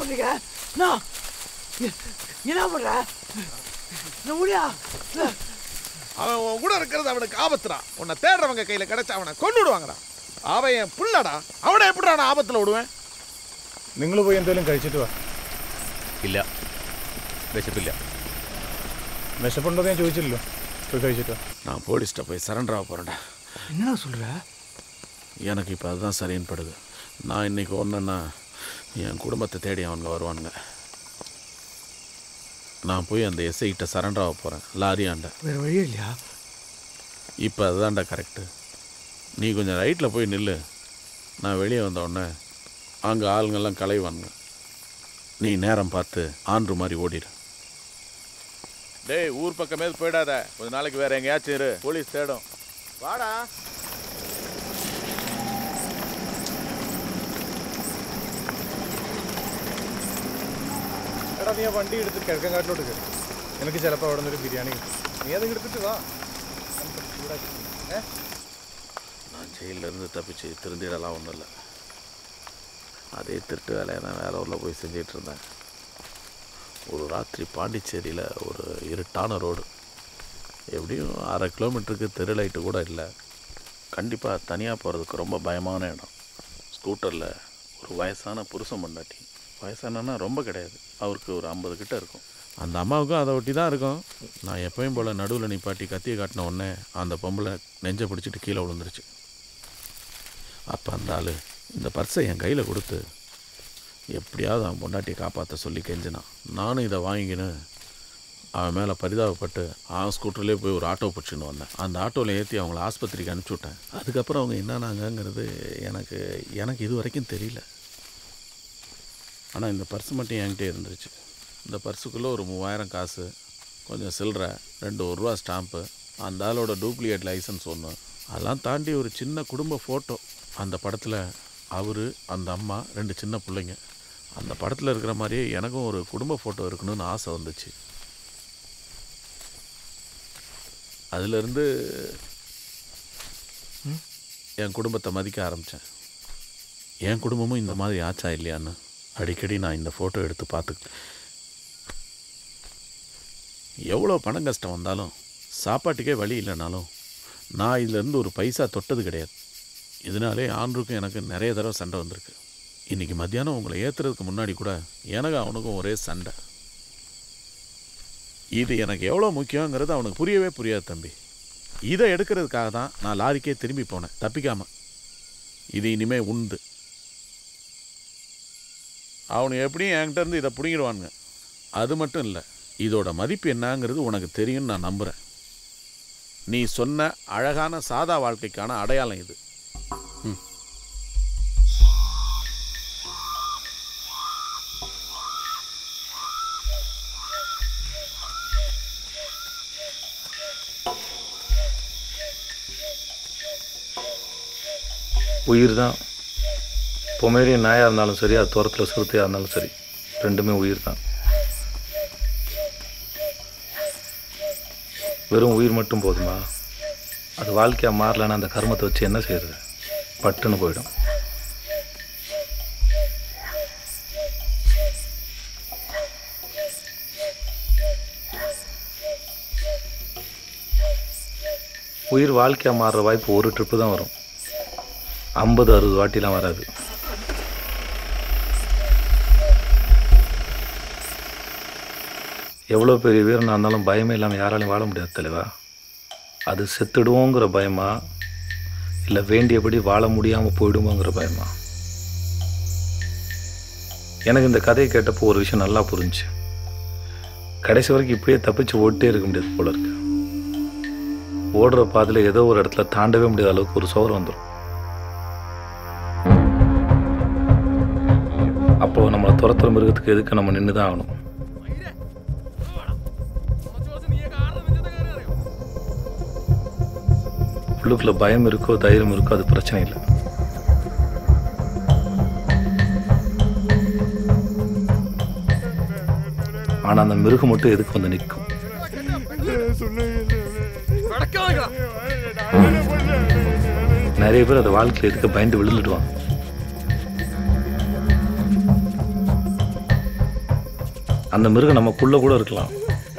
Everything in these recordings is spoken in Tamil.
பண்றீங்க நான் என்ன பண்ற நான் முடியா அவன் உன் கூட இருக்கிறது அவனுக்கு ஆபத்துடா உன்னை தேடுறவங்க கையில கிடைச்சா அவனை கொண்டு விடுவாங்கடா அவன் என் புள்ளடா அவனை எப்படிடா நான் ஆபத்துல விடுவேன் നിങ്ങൾ പോയി എന്തെങ്കിലും കഴിച്ചിട്ട് വാ ഇല്ല വിശപ്പില്ല വിശപ്പുണ്ടോ എന്ന് ഞാൻ ചോദിച്ചില്ലല്ലോ പോയി കഴിച്ചിട്ട് വാ நான் போலீஸ்ட்ட போய் சரண்டர் ஆக போறேன்டா என்னடா சொல்ற எனக்கு இப்போ அதுதான் சரின்னு படுது நான் இன்னைக்கு ஒன்றுன்னா என் குடும்பத்தை தேடி அவனுங்க வருவானுங்க நான் போய் அந்த எஸ்ஐ கிட்ட சரண்டர் ஆக போகிறேன் லாரியாண்ட வேற வழியே இல்லையா இப்போ அதுதான்டா கரெக்டு நீ கொஞ்சம் ரைட்டில் போய் நில்லு நான் வெளியே வந்த உடனே அங்கே ஆளுங்கெல்லாம் கலைவானுங்க நீ நேரம் பார்த்து ஆண்டு மாதிரி ஓடிடு டேய் ஊர் பக்கமே போயிடாத கொஞ்ச நாளைக்கு வேற எங்கேயாச்சும் இரு போலீஸ் தேடும் வாடா എടാ നീ ആ വണ്ടി എടുത്ത് കിഴക്കങ്കാട്ടിലോട്ട് കയറി നിനക്ക് ചിലപ്പോൾ അവിടെ നിന്നൊരു ബിരിയാണി കിട്ടും നീ അത് എടുത്തിട്ട് വാ നമുക്ക് ചൂടാക്കി ഏ நான் ஜெயிலிருந்து தப்பிச்சு திருந்திடலாம் ஒன்றும் இல்லை அதே திருட்டு வேலையை நான் வேற ஊரில் போய் செஞ்சிட்டு இருந்தேன் ஒரு ராத்திரி பாண்டிச்சேரியில் ஒரு இருட்டான ரோடு எப்படியும் அரை கிலோமீட்டருக்கு தெரு லைட்டு கூட இல்லை கண்டிப்பாக தனியாக போகிறதுக்கு ரொம்ப பயமான இடம் ஸ்கூட்டரில் ஒரு வயசான புருஷன் பொண்டாட்டி வயசானன்னா ரொம்ப கிடையாது அவருக்கு ஒரு ஐம்பது கிட்ட இருக்கும் அந்த அம்மாவுக்கும் அதை ஒட்டி தான் இருக்கும் நான் எப்பயும் போல் நடுவில் நிப்பாட்டி கத்தியை காட்டின உடனே அந்த பொம்பளை நெஞ்சை பிடிச்சிட்டு கீழே விழுந்துருச்சு அப்போ அந்த ஆள் இந்த பர்ஸை என் கையில் கொடுத்து எப்படியாவது அவன் பொண்டாட்டியை காப்பாற்ற சொல்லி கெஞ்சினான் நானும் இதை வாங்கிக்கின்னு அவன் மேலே பரிதாபப்பட்டு அவன் ஸ்கூட்டர்லேயே போய் ஒரு ஆட்டோ பிடிச்சின்னு வந்தேன் அந்த ஆட்டோவில் ஏற்றி அவங்கள ஆஸ்பத்திரிக்கு அனுப்பிச்சி விட்டேன் அதுக்கப்புறம் அவங்க என்னன்னாங்கங்கிறது எனக்கு எனக்கு இது வரைக்கும் தெரியல ஆனால் இந்த பர்ஸ் மட்டும் என்கிட்ட இருந்துருச்சு இந்த பர்ஸுக்குள்ளே ஒரு மூவாயிரம் காசு கொஞ்சம் சில்லறை ரெண்டு ஒரு ரூபா ஸ்டாம்ப்பு அந்த ஆளோட டூப்ளிகேட் லைசன்ஸ் ஒன்று அதெல்லாம் தாண்டி ஒரு சின்ன குடும்ப ஃபோட்டோ அந்த படத்தில் அவர் அந்த அம்மா ரெண்டு சின்ன பிள்ளைங்க அந்த படத்தில் இருக்கிற மாதிரியே எனக்கும் ஒரு குடும்ப ஃபோட்டோ இருக்கணும்னு ஆசை வந்துச்சு அதிலிருந்து என் குடும்பத்தை மதிக்க ஆரம்பித்தேன் என் குடும்பமும் இந்த மாதிரி ஆச்சா இல்லையான்னு அடிக்கடி நான் இந்த ஃபோட்டோ எடுத்து பார்த்து எவ்வளோ பணம் கஷ்டம் வந்தாலும் சாப்பாட்டுக்கே வழி இல்லைனாலும் நான் இதிலேருந்து ஒரு பைசா தொட்டது கிடையாது இதனாலே ஆண்ட்ருக்கும் எனக்கு நிறைய தடவை சண்டை வந்திருக்கு இன்றைக்கி மத்தியானம் உங்களை ஏற்றுறதுக்கு முன்னாடி கூட எனக்கு அவனுக்கும் ஒரே சண்டை இது எனக்கு எவ்வளோ முக்கியங்கிறது அவனுக்கு புரியவே புரியாது தம்பி இதை எடுக்கிறதுக்காக தான் நான் லாரிக்கே திரும்பி போனேன் தப்பிக்காம இது இனிமே உண்டு அவனு எப்படியும் என்கிட்ட இருந்து இதை பிடிங்கிடுவானுங்க அது மட்டும் இல்லை இதோட மதிப்பு என்னங்கிறது உனக்கு தெரியும்னு நான் நம்புகிறேன் நீ சொன்ன அழகான சாதா வாழ்க்கைக்கான அடையாளம் இது ம் உயிர் தான் பொமேரியன் நாயாக இருந்தாலும் சரி அது துரத்தில் சிறுத்தையாக இருந்தாலும் சரி ரெண்டுமே உயிர் தான் வெறும் உயிர் மட்டும் போதுமா அது வாழ்க்கையாக மாறலைன்னா அந்த கர்மத்தை வச்சு என்ன செய்யறது பட்டுன்னு போயிடும் உயிர் வாழ்க்கையாக மாறுற வாய்ப்பு ஒரு ட்ரிப்பு தான் வரும் ஐம்பது அறுபது வாட்டிலாம் வராது எவ்வளோ பெரிய வீரனாக இருந்தாலும் பயமே இல்லாமல் யாராலையும் வாழ முடியாது தலைவா அது செத்துடுவோங்கிற பயமா இல்லை வேண்டியபடி வாழ முடியாமல் போயிடுமோங்கிற பயமா எனக்கு இந்த கதையை கேட்டப்போ ஒரு விஷயம் நல்லா புரிஞ்சுச்சு கடைசி வரைக்கும் இப்படியே தப்பிச்சு ஓட்டே இருக்க முடியாது போல இருக்கு ஓடுற பாதையில் ஏதோ ஒரு இடத்துல தாண்டவே முடியாத அளவுக்கு ஒரு சோறு வந்துடும் அப்போ நம்மளை துரத்துற மிருகத்துக்கு எதுக்கு நம்ம நின்று தான் ஆகணும் உள்ளுக்குள்ள பயம் இருக்கோ தைரியம் இருக்கோ அது பிரச்சனை இல்லை ஆனால் அந்த மிருகம் மட்டும் எதுக்கு வந்து நிற்கும் நிறைய பேர் அதை வாழ்க்கையில் எதுக்கு பயந்து விழுந்துடுவாங்க அந்த மிருகம் நமக்குள்ளே கூட இருக்கலாம்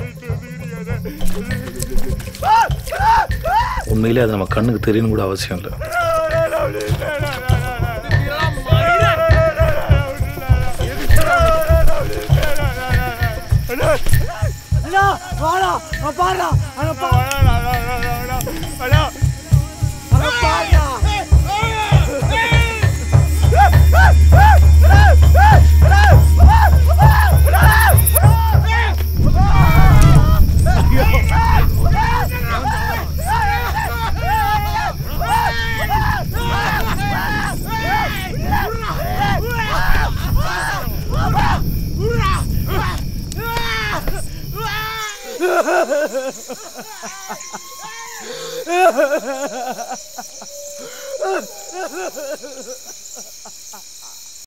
உண்மையிலே அது நம்ம கண்ணுக்கு தெரியணும் கூட அவசியம் இல்லை அண்ணா வாடா நான் பாடுறா அண்ணா பா அண்ணா பாடுறா